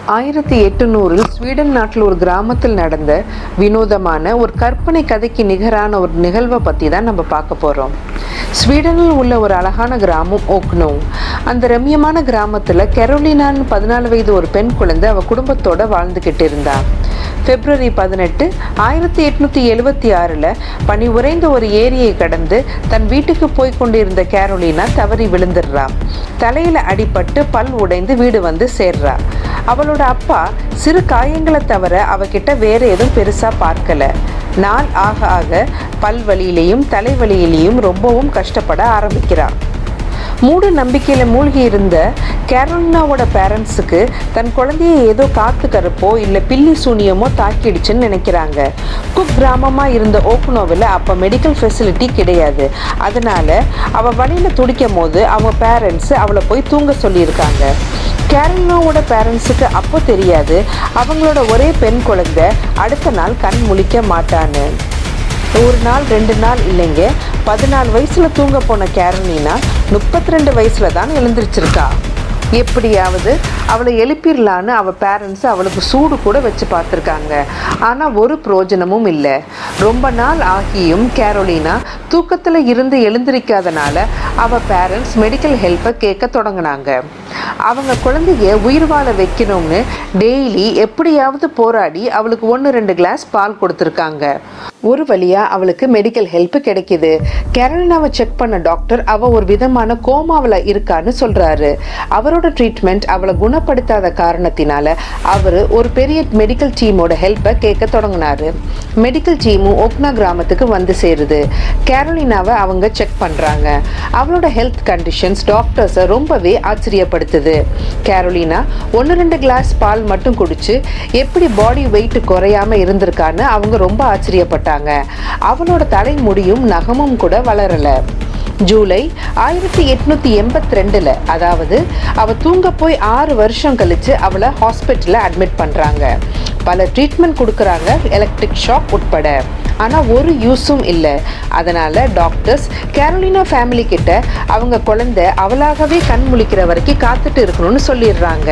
ஆயிரத்தி எட்டுநூறில் ஸ்வீடன் நாட்டில் ஒரு கிராமத்தில் நடந்த வினோதமான ஒரு கற்பனை கதைக்கு நிகரான ஒரு நிகழ்வை பற்றி தான் நம்ம பார்க்க போகிறோம் ஸ்வீடனில் உள்ள ஒரு அழகான கிராமம் ஓக்னோ அந்த ரம்யமான கிராமத்தில் கெரோலினான்னு பதினாலு வயது ஒரு பெண் குழந்தை அவள் குடும்பத்தோட வாழ்ந்துக்கிட்டு இருந்தா பிப்ரவரி பதினெட்டு ஆயிரத்தி எட்நூத்தி எழுவத்தி ஆறில் பனி உறைந்த ஒரு ஏரியை கடந்து தன் வீட்டுக்கு போய் கொண்டிருந்த கேரோலினா தவறி விழுந்துடுறா தலையில அடிபட்டு பல் உடைந்து வீடு வந்து சேர்றா அவளோட அப்பா சிறு காயங்களை தவிர அவகிட்ட வேற எதுவும் பெருசா பார்க்கல நாள் ஆக ஆக பல் வலியிலையும் தலைவலியிலையும் ரொம்பவும் கஷ்டப்பட ஆரம்பிக்கிறான் மூட நம்பிக்கையில் மூழ்கி இருந்த கேரோலினாவோட பேரண்ட்ஸுக்கு தன் குழந்தைய ஏதோ காத்து கருப்போ இல்லை பில்லி சூனியமோ தாக்கிடுச்சுன்னு நினைக்கிறாங்க குக் கிராமமாக இருந்த ஓக்குனோவில் அப்போ மெடிக்கல் ஃபெசிலிட்டி கிடையாது அதனால அவள் வழியில் துடிக்கும் போது அவங்க பேரண்ட்ஸ் அவளை போய் தூங்க சொல்லியிருக்காங்க கேரளினாவோட பேரண்ட்ஸுக்கு அப்போ தெரியாது அவங்களோட ஒரே பெண் குழந்தை அடுத்த நாள் கண் முழிக்க மாட்டான்னு ஒரு நாள் ரெண்டு நாள் இல்லைங்க பதினாலு வயசுல தூங்க போன கேரளினா முப்பத்தி ரெண்டு வயசுல தான் எழுந்திருச்சிருக்கா எப்படியாவது அவளை எழுப்பிடலான்னு அவள் பேரண்ட்ஸ் அவளுக்கு சூடு கூட வச்சு பார்த்துருக்காங்க ஆனால் ஒரு பிரயோஜனமும் இல்லை ரொம்ப நாள் ஆகியும் கேரோலினா தூக்கத்தில் இருந்து எழுந்திருக்காதனால அவள் பேரண்ட்ஸ் மெடிக்கல் ஹெல்ப்பை கேட்க தொடங்கினாங்க அவங்க குழந்தைய உயிர் வாழ வைக்கணும்னு டெய்லி எப்படியாவது போராடி அவளுக்கு ஒன்று ரெண்டு கிளாஸ் பால் கொடுத்துருக்காங்க ஒரு வழியாக அவளுக்கு மெடிக்கல் ஹெல்ப் கிடைக்குது கேரளினாவை செக் பண்ண டாக்டர் அவ ஒரு விதமான கோமாவில் இருக்கான்னு சொல்றாரு அவரோட ட்ரீட்மெண்ட் அவளை குணப்படுத்தாத காரணத்தினால அவர் ஒரு பெரிய மெடிக்கல் டீமோட ஹெல்ப்பை கேட்க தொடங்கினாரு மெடிக்கல் டீமும் ஓக்னா கிராமத்துக்கு வந்து சேருது கேரோலினாவை அவங்க செக் பண்றாங்க அவளோட ஹெல்த் கண்டிஷன்ஸ் டாக்டர்ஸை ரொம்பவே ஆச்சரியப்படுத்துது கேரோலினா ஒன்று ரெண்டு கிளாஸ் பால் மட்டும் குடிச்சு எப்படி பாடி வெயிட் குறையாம இருந்திருக்கான்னு அவங்க ரொம்ப ஆச்சரியப்பட்டாங்க அவளோட தலைமுடியும் நகமும் கூட வளரல ஜூலை ஆயிரத்தி எட்நூத்தி எண்பத்தி ரெண்டுல அதாவது அவ தூங்க போய் ஆறு வருஷம் கழிச்சு அவளை ஹாஸ்பிட்டல்ல அட்மிட் பண்றாங்க பல ட்ரீட்மெண்ட் கொடுக்குறாங்க எலக்ட்ரிக் ஷாக் உட்பட ஆனால் ஒரு யூஸும் இல்லை அதனால் டாக்டர்ஸ் கேரோலினா ஃபேமிலி கிட்ட அவங்க குழந்தை அவளாகவே கண் முழிக்கிற வரைக்கும் காத்துட்டு இருக்கணும்னு சொல்லிடுறாங்க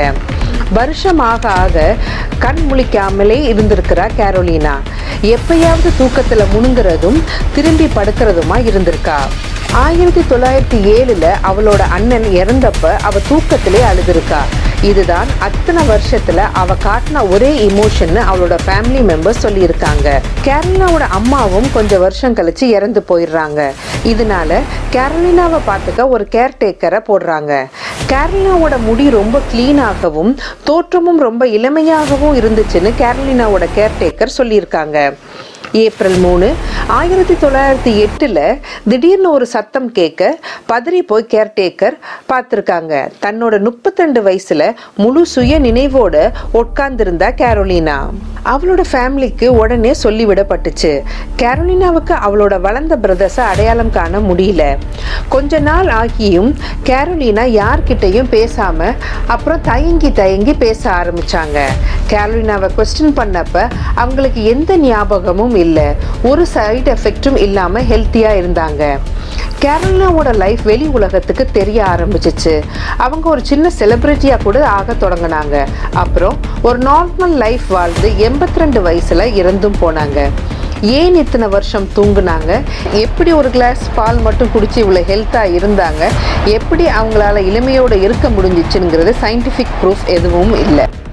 வருஷம் ஆக ஆக கண் முழிக்காமலே இருந்திருக்கிறா கேரோலினா எப்பயாவது தூக்கத்தில் முணுங்கிறதும் திரும்பி படுக்கிறதுமா இருந்திருக்கா ஆயிரத்தி தொள்ளாயிரத்தி ஏழுல அவளோட அண்ணன் இறந்தப்ப அவ தூக்கத்திலே அழுதுருக்கா இதுதான் அத்தனை வருஷத்துல அவ காட்டின ஒரே இமோஷன்னு அவளோட ஃபேமிலி மெம்பர்ஸ் சொல்லியிருக்காங்க கேரளினாவோட அம்மாவும் கொஞ்சம் வருஷம் கழிச்சு இறந்து போயிடுறாங்க இதனால கேரளினாவை பார்த்துக்க ஒரு கேர்டேக்கரை போடுறாங்க கேரளினாவோட முடி ரொம்ப க்ளீனாகவும் தோற்றமும் ரொம்ப இளமையாகவும் இருந்துச்சுன்னு கேரளினாவோட கேர்டேக்கர் சொல்லியிருக்காங்க ஏப்ரல் மூணு ஆயிரத்தி தொள்ளாயிரத்தி எட்டில் திடீர்னு ஒரு சத்தம் கேட்க பதறி போய் கேர்டேக்கர் பார்த்துருக்காங்க தன்னோட முப்பத்திரெண்டு வயசில் முழு சுய நினைவோட உட்கார்ந்திருந்தா கேரோலினா அவளோட ஃபேமிலிக்கு உடனே சொல்லிவிடப்பட்டுச்சு கேரோலினாவுக்கு அவளோட வளர்ந்த பிரதர்ஸை அடையாளம் காண முடியல கொஞ்ச நாள் ஆகியும் கேரோலினா யார்கிட்டையும் பேசாம அப்புறம் தயங்கி தயங்கி பேச ஆரம்பிச்சாங்க கேரோலினாவை கொஸ்டின் பண்ணப்ப அவங்களுக்கு எந்த ஞாபகமும் இல்லை ஒரு சைடு எஃபெக்டும் இல்லாமல் ஹெல்த்தியாக இருந்தாங்க கேரளாவோட லைஃப் வெளி உலகத்துக்கு தெரிய ஆரம்பிச்சிச்சு அவங்க ஒரு சின்ன செலிப்ரிட்டியாக கூட ஆக தொடங்கினாங்க அப்புறம் ஒரு நார்மல் லைஃப் வாழ்ந்து எண்பத்தி ரெண்டு வயசில் இறந்தும் போனாங்க ஏன் இத்தனை வருஷம் தூங்குனாங்க எப்படி ஒரு கிளாஸ் பால் மட்டும் குடிச்சு இவ்வளோ ஹெல்த்தாக இருந்தாங்க எப்படி அவங்களால இளமையோடு இருக்க முடிஞ்சிச்சுங்கிறது சயின்டிஃபிக் ப்ரூஃப் எதுவும் இல்லை